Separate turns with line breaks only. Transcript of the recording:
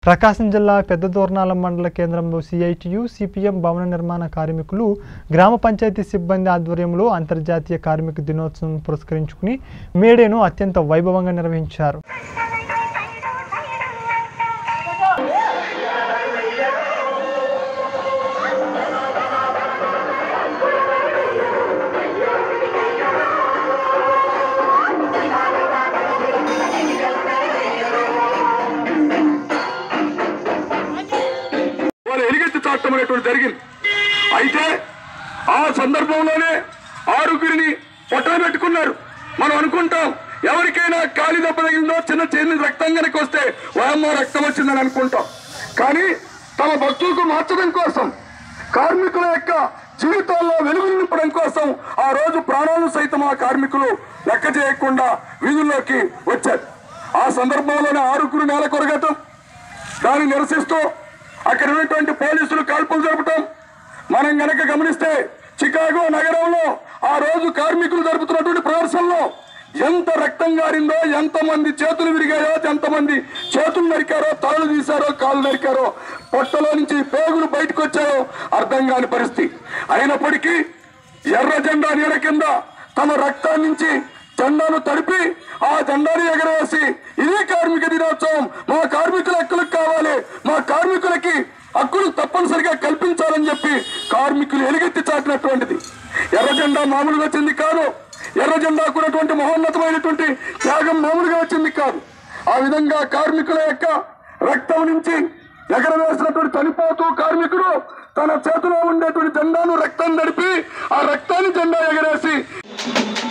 ప్రకాశం జిల్లా పెద్ద దూర్నాల మండల కేంద్రంలో సిఐటియు సిపిఎం భవన నిర్మాణ కార్మికులు గ్రామ పంచాయతీ సిబ్బంది ఆధ్వర్యంలో అంతర్జాతీయ కార్మిక దినోత్సవం పురస్కరించుకుని మేడేను అత్యంత వైభవంగా నిర్వహించారు
వాళ్ళు ఎలుగెత్తి చాటం అనేటువంటి జరిగింది అయితే ఆ సందర్భంలోనే ఆరుగురిని పొట్టలు పెట్టుకున్నారు మనం అనుకుంటాం ఎవరికైనా కాలి దెబ్బ తగిలిందో చిన్న చేతి రక్తం కనుక వస్తే వాయమ్మ రక్తం వచ్చిందని అనుకుంటాం కానీ తమ భక్తులకు మార్చడం కోసం కార్మికుల యొక్క జీవితాల్లో వెలుగు నింపడం కోసం ఆ రోజు ప్రాణాలను సైతం ఆ కార్మికులు లెక్క చేయకుండా వీధుల్లోకి వచ్చారు ఆ సందర్భంలోనే ఆరుగురు నేల కొరగటం దాన్ని నిరసిస్తూ అక్కడ ఉన్నటువంటి పోలీసులు కాల్పులు జరపటం మనం గనక గమనిస్తే చికాగో నగరంలో ఆ రోజు కార్మికులు జరుపుతున్నటువంటి ప్రదర్శనలో ఎంత రక్తం గారిందో ఎంతమంది చేతులు విరిగాయో ఎంతమంది చేతులు నరికారో తలలు తీశారో కాళ్ళు నరికారో పొట్టలో నుంచి పేగులు బయటకు వచ్చాయో అర్థం కాని పరిస్థితి అయినప్పటికీ ఎర్ర జెండా నీడ కింద తమ రక్తాన్ని నుంచి జెండాను తడిపి ఆ జెండాను ఎగరవేసి ఇదే కార్మిక దినోత్సవం మా కార్మికుల హక్కులకు కావాలి మా కార్మికులకి హక్కులు తప్పనిసరిగా కల్పించాలని చెప్పి కార్మికులు ఎలుగెత్తి చాటినటువంటిది ఎర్ర జెండా మామూలుగా వచ్చింది కాదు ఎర్ర జెండాకు ఉన్నటువంటి మహోన్నతమైనటువంటి త్యాగం మామూలుగా వచ్చింది కాదు ఆ విధంగా కార్మికుల యొక్క రక్తం నుంచి ఎగరవేసినటువంటి చనిపోతూ కార్మికుడు తన చేతిలో ఉండేటువంటి జెండాను రక్తం నడిపి ఆ రక్తాన్ని జెండా ఎగరేసి